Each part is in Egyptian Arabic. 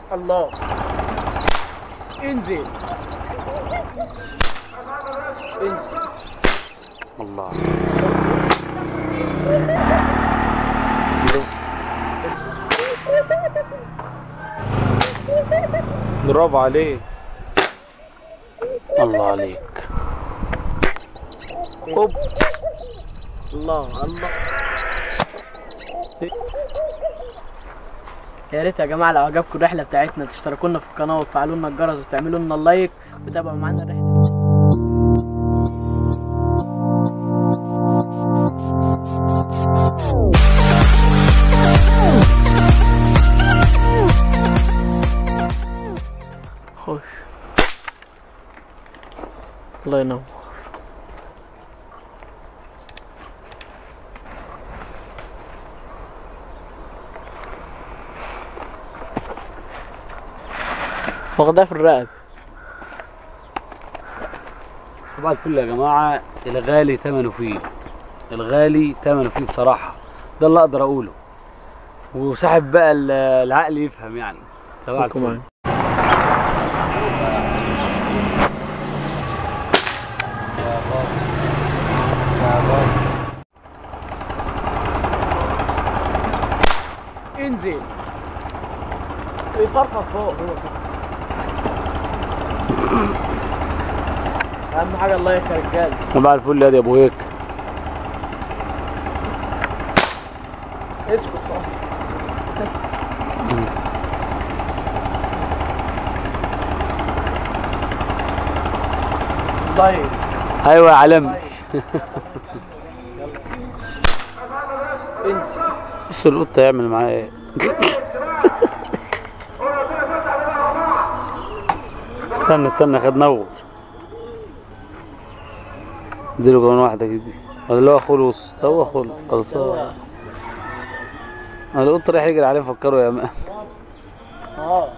الله انزل انزل الله برافو عليك الله عليك اوب الله الله يا ريت يا جماعه لو عجبكم الرحله بتاعتنا تشتركوا لنا في القناه وتفعلوا لنا الجرس وتعملوا لنا اللايك وتابعوا معانا الرحله خش الله ينور واخدها في الرقب طبعا الفل يا جماعة الغالي ثمنه فيه الغالي ثمنه فيه بصراحة ده اللي اقدر اقوله وصاحب بقى ال- العقل يفهم يعني صباح خدكم الفل معايا. انزل يفرفر فوق هو اهم حاجه الله يا رجاله صباح الفل يا دي ابو هيك اسكت بقى. طيب ايوه يا علم انسى بص القطة يعمل معاه ايه استنى استنى خد نور اديله كمان واحدة كده ولا هو خلص هو خلص خلصان القط رايح يجري عليه فكروا يا مان اه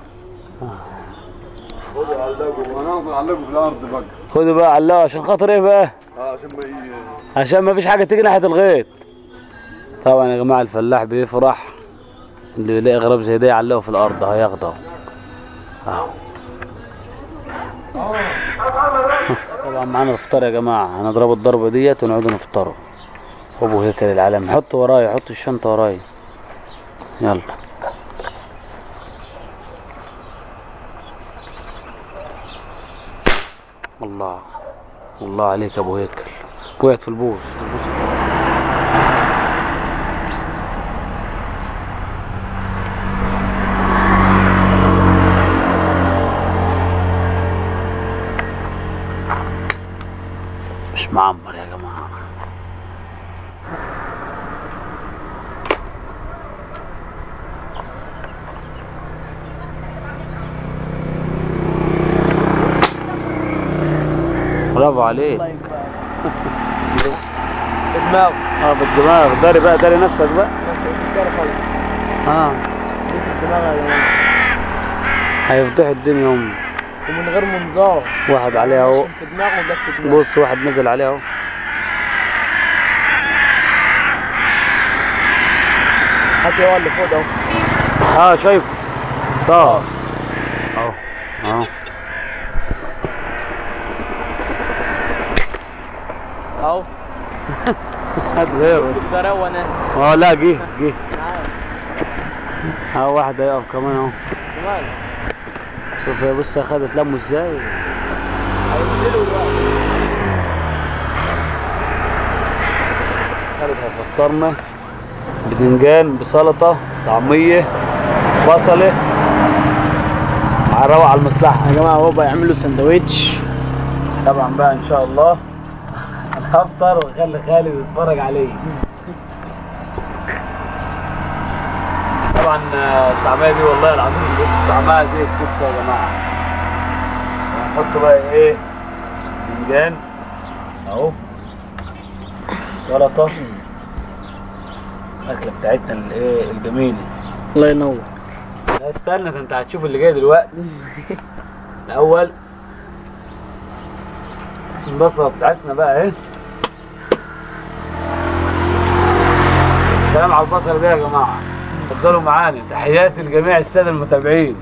خدوا علقوا انا علقوا في الارض بقى خدوا بقى علقوا عشان خاطر ايه بقى اه عشان ما ي- عشان ما فيش حاجة تيجي ناحية الغيط طبعا يا جماعة الفلاح بيفرح اللي يلاقي غراب زي ده يعلقه في الأرض هياخده أهو طبعا معانا الفطار يا جماعة هنضرب الضربة ديت ونقعدوا نفطروا أبو هيكل العالم حط ورايا حط الشنطة ورايا يلا الله الله عليك يا ابو هيكل وقعت في البوص في البوص مش معمر يا جماعه برافو عليك الله يبارك بدماغه اه بالدماغ داري بقى داري نفسك بقى كده خالص اه شوف الدماغ يا جماعه هيفضحوا الدنيا هم ومن غير منظار واحد عليها اهو في دماغه وجت في دماغه بص واحد نزل عليها اهو هات هو اللي فوق ده اهو اه شايفه طار اهو اهو اهو هات غيره ده روى ناس اه لا جه جه معايا اهو واحد هيقف كمان اهو دماغ شوف يا بص خدت لمه ازاي هينزلوا دلوقتي خدت فطرنا بدنجان بسلطه طعميه بصله هنروح على المصلحه يا جماعه هو بقى يعملوا سندوتش طبعا بقى ان شاء الله انا هفطر واخلي خالد يتفرج عليه طبعا آه، الطعميه دي والله العظيم بص طعمها زي الكفته يا جماعه هنحط بقى ايه باذنجان اهو سلطه الاكله بتاعتنا الايه الجميله الله ينور لا استنى ده انت هتشوف اللي جاي دلوقتي الاول البصله بتاعتنا بقى اهي سلام على البصله دي يا جماعه اتفضلوا معانا تحياتي لجميع الساده المتابعين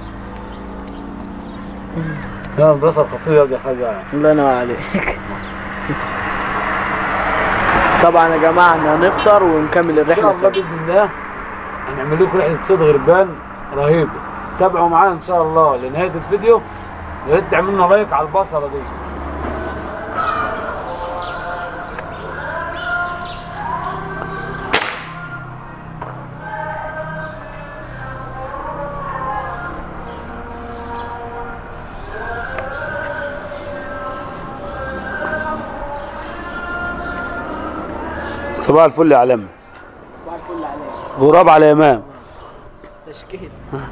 يا البصل خطير يا حاجه الله ينور عليك طبعا يا جماعه احنا هنفطر ونكمل ان شاء الرحله الله سوا باذن الله هنعمل لكم رحله صيد غربان رهيبه تابعوا معانا ان شاء الله لنهايه الفيديو يا ريت تعملوا لنا لايك على البصله دي صباح الفل يا علم صباح الفل عليك غراب على امام تشكيل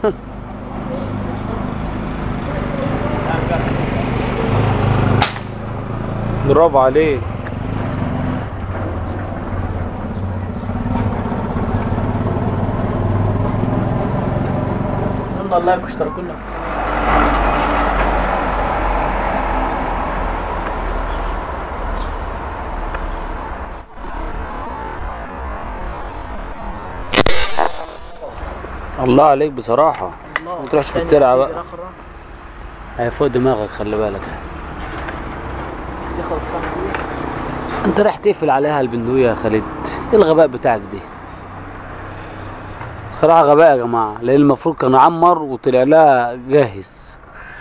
برافو عليك يلا لايك واشتركوا لنا الله عليك بصراحة الله ما تروحش في تاني الترعة تيجي بقى. آخر راحة. هي فوق دماغك خلي بالك دي خلصانة دي. انت رايح تقفل عليها البندوية يا خالد ايه الغباء بتاعك دي صراحة غباء يا جماعة لان المفروض كان عمر وطلع لها جاهز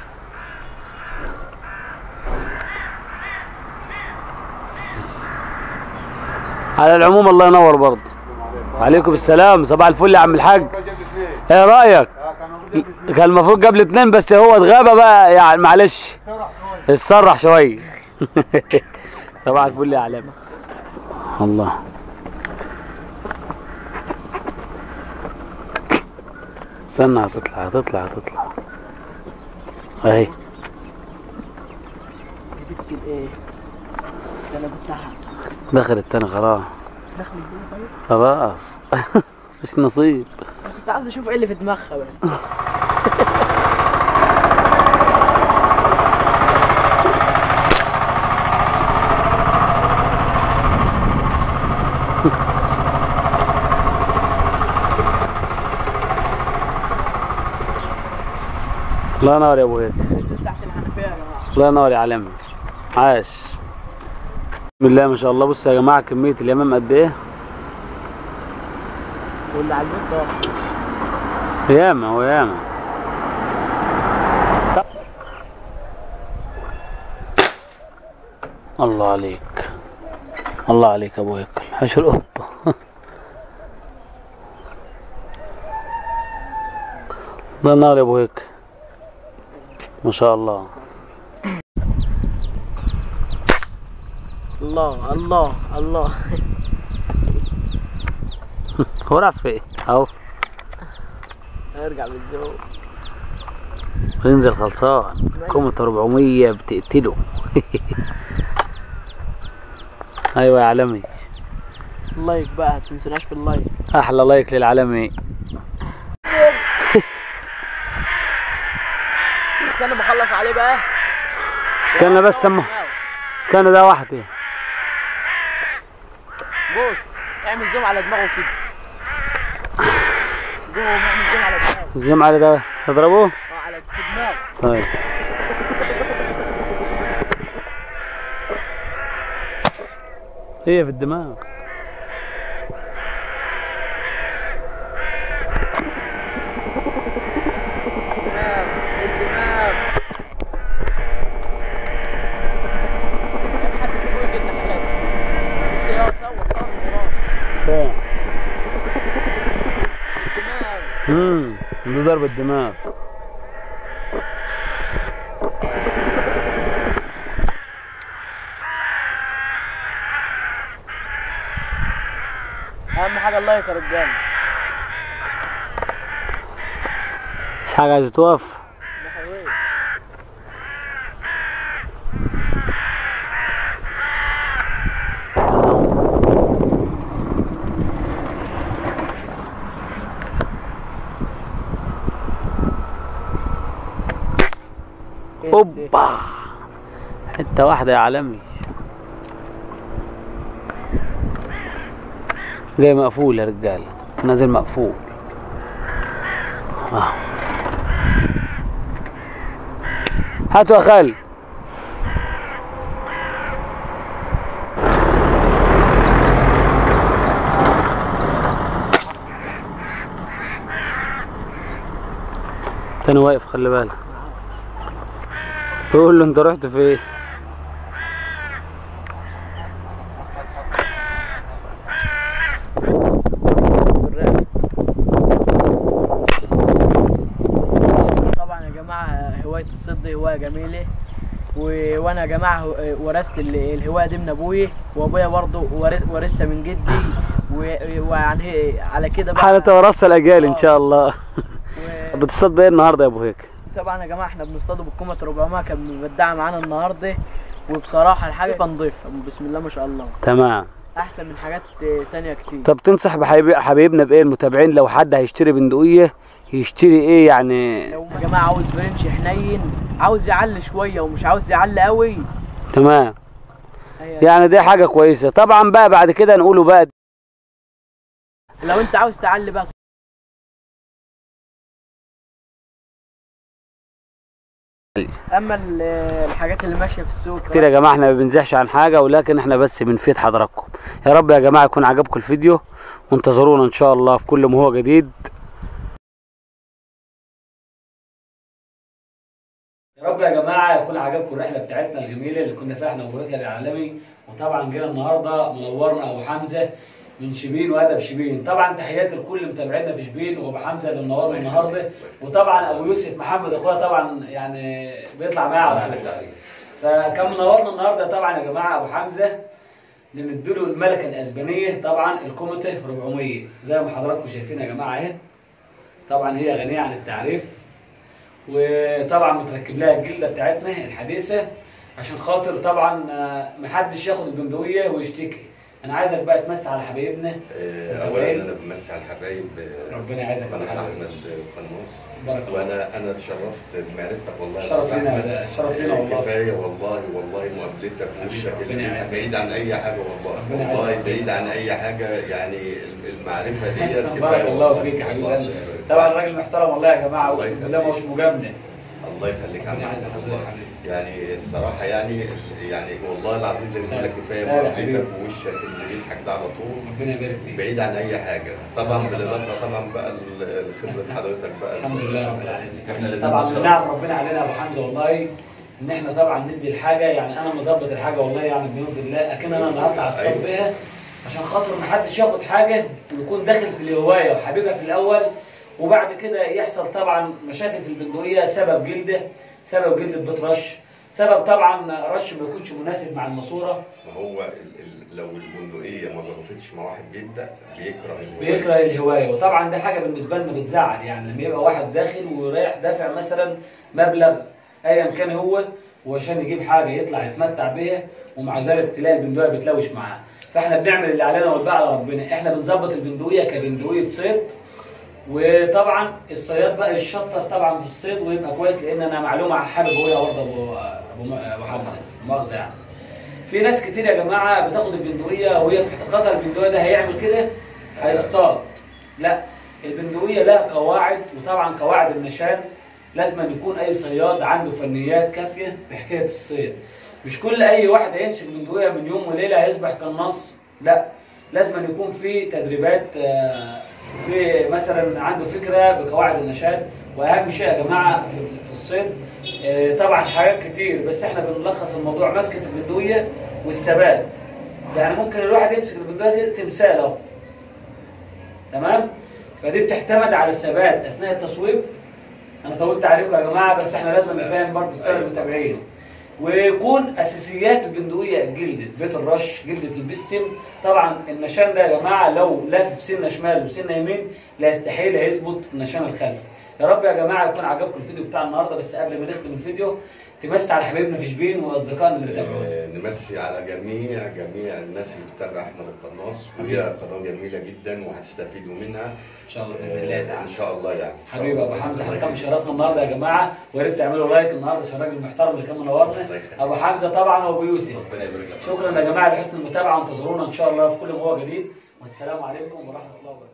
على العموم الله ينور برضه وعليكم السلام صباح الفل يا عم الحاج ايه رايك كان المفروض قبل اتنين بس هو اتغابى بقى يعني معلش اتسرح شويه صباح الفل يا علامه الله استنى هتطلع هتطلع هتطلع اهي جبت الايه ده انا بتاعها دخل التاني خلاص دخل الجو طيب خلاص مش نصيب انا كنت عاوز اشوف ايه اللي في دماغها بقى الله ينور يا ابو هيك نزل تحت الحنفيه يا جماعه الله ينور يا علم عاش بسم الله ما شاء الله بص يا جماعه كميه اليمام قد ايه واللي على البيت اه ياما هو ياما الله عليك الله عليك يا ابو هيكل حش القطه الله ينور يا ابو هيك ما شاء الله الله الله الله هو راح فين اهو ارجع بالزوق بينزل خلصان كومة 400 بتقتله ايوه يا عالمي اللايك بقى ما تنسوناش في اللايك احلى لايك للعالمي استنى بخلص عليه بقى استنى بس سمه استنى ده واحدة بص اعمل زوم على دماغه كده زوم اعمل زوم على دماغه الزم على ده تضربه اه على في دماغه طيب هي في الدماغ الدماغ الدماغ حد يقول كده حاجات بس يا صور صور من وراه فين الدماغ امم ده ضرب الدماغ اهم حاجه اللايك يا رجاله مش حاجة عايزة توقف ده حقيقي اوبا حتة واحدة يا عالمي جاي مقفول يا رجالة نازل مقفول هاتوا يا خالد تاني واقف خلي بالك بيقول له انت رحت فين طبعا يا جماعه هوايه الصيد دي هوايه جميله و... وانا يا جماعه هو- ورثت ال- الهوايه دي من ابويا وابويا برضه ورث ورثها من جدي و- ويعني هي- على كده بقى هنتورثها الاجيال ان شاء الله و... بتصطاد بايه النهارده يا ابو هيك طبعا يا جماعه احنا بنصطاد بالكومة 400 كان مبدع معانا النهارده وبصراحه الحاجه نضيفه بسم الله ما شاء الله تمام احسن من حاجات تانية كتير طب تنصح بحبيب- حبايبنا بايه المتابعين لو حد هيشتري بندقيه يشتري ايه يعني لو يا جماعه عاوز برنش حنين عاوز يعلي شويه ومش عاوز يعلي قوي تمام هي- يعني دي حاجه كويسه طبعا بقى بعد كده نقوله بقى لو انت عاوز تعلي بقى اما ال- الحاجات اللي ماشيه في السوق كتير يا جماعه احنا ما بنزحش عن حاجه ولكن احنا بس بنفيد حضراتكم يا رب يا جماعه يكون عجبكم الفيديو وانتظرونا ان شاء الله في كل ما هو جديد يا رب يا جماعه يكون عجبكم الرحله بتاعتنا الجميله اللي كنا فيها احنا وبوكر العالمي وطبعا جينا النهارده منورنا ابو حمزه من شبين وادب شبين طبعا تحياتي لكل متابعينا في شبين وابو حمزه اللي منورنا النهارده وطبعا ابو يوسف محمد اخويا طبعا يعني بيطلع معايا على طول فكان منورنا النهارده طبعا يا جماعه ابو حمزه بنديله الملكه الاسبانيه طبعا الكوميته 400 زي ما حضراتكم شايفين يا جماعه اهي طبعا هي غنيه عن التعريف وطبعا متركب لها الجلده بتاعتنا الحديثه عشان خاطر طبعا آه، محدش ياخد البندقيه ويشتكي انا عايزك بقى تمسي على حبايبنا آه، اولا انا بمسي على الحبايب آه، ربنا يعزك يا قناه محمد. احمد قناص بارك الله وانا انا اتشرفت بمعرفتك والله يا شرف أستاذ لينا أحمد. ده، شرف لينا آه، والله. كفايه والله والله مقابلتك وشك ربنا اللي يعزك. انت بعيد عن اي حاجه والله ربنا يعزك. والله بعيد عن اي حاجه يعني المعرفه ديت كفايه بارك الله والله. فيك يا حبيب والله. قلبي طبعا راجل محترم والله يا جماعه الله اقسم بالله يخليك. مش مجامله الله يخليك يا عم ربنا أحمد يعزك والله يا حبيبي. يعني الصراحه يعني يعني والله العظيم زي ما بقول لك كفايه سهل يا حبيبي. مقابلتك ووشك اللي بيضحك ده على طول ربنا يبارك فيك بعيد عن اي حاجه طبعا بالاضافه طبعا بقى لخبره حضرتك بقى الحمد لله رب العالمين احنا لازم طبعا نشرف. من نعم ربنا علينا يا ابو حمزه والله ان احنا طبعا ندي الحاجه يعني انا مظبط الحاجه والله يعني بنور بالله اكن انا اللي هطلع اصطاد أيوة. بيها عشان خاطر ما حدش ياخد حاجه ويكون داخل في الهوايه وحبيبها في الاول وبعد كده يحصل طبعا مشاكل في البندقيه سبب جلده سبب جلده بترش سبب طبعا رش ما يكونش مناسب مع الماسوره ما هو ال- ال- لو البندقيه ما ظبطتش مع واحد بيبدا بيكره الهواية. بيكره الهوايه وطبعا ده حاجه بالنسبه لنا بتزعل يعني لما يبقى واحد داخل ورايح دافع مثلا مبلغ ايا كان هو وعشان يجيب حاجه يطلع يتمتع بيها ومع ذلك تلاقي البندقيه بتلوش معاه فاحنا بنعمل اللي علينا والباقي على ربنا احنا بنظبط البندقيه كبندقيه صيد وطبعا الصياد بقى الشطر طبعا في الصيد ويبقى كويس لان انا معلومه حابب اقولها برضه ابو ابو ابو حمزه مؤاخذه يعني في ناس كتير يا جماعه بتاخد البندقيه وهي في اعتقادها البندقيه ده هيعمل كده هيصطاد لا البندقيه لها قواعد وطبعا قواعد النشان لازم أن يكون اي صياد عنده فنيات كافيه في حكايه الصيد مش كل اي واحد هيمسك بندقيه من يوم وليله هيصبح قناص لا لازم أن يكون في تدريبات آه، في مثلا عنده فكره بقواعد النشاد واهم شيء يا جماعه في في الصيد آه، طبعا حاجات كتير بس احنا بنلخص الموضوع مسكه البندقيه والثبات يعني ممكن الواحد يمسك البندقيه دي تمثال اهو تمام فدي بتعتمد على الثبات اثناء التصويب انا طولت عليكم يا جماعه بس احنا لازم نفهم برضه الساده أيوة. المتابعين ويكون اساسيات البندقيه جلده بيت الرش جلده البستم طبعا النشان ده يا جماعه لو لف سنه شمال وسنه يمين لا يستحيل هيظبط النشان الخلفي يا رب يا جماعه يكون عجبكم الفيديو بتاع النهارده بس قبل ما نختم الفيديو تمسي على حبايبنا في شبين واصدقائنا اللي بيتابعونا آه، نمسي على جميع جميع الناس اللي بتتابع احمد القناص وهي قناه جميله جدا وهتستفيدوا منها ان شاء الله باذن آه، الله ان تعالى شاء الله يعني إن شاء حبيبي ابو الله. حمزه الله حكام يخليك. شرفنا النهارده يا جماعه ويا ريت تعملوا لايك النهارده عشان الراجل المحترم اللي كان منورنا الله يخليك. ابو حمزه طبعا وابو يوسف ربنا يبارك لك شكرا يا جماعه لحسن المتابعه وانتظرونا ان شاء الله في كل ما هو جديد والسلام عليكم ورحمه الله وبركاته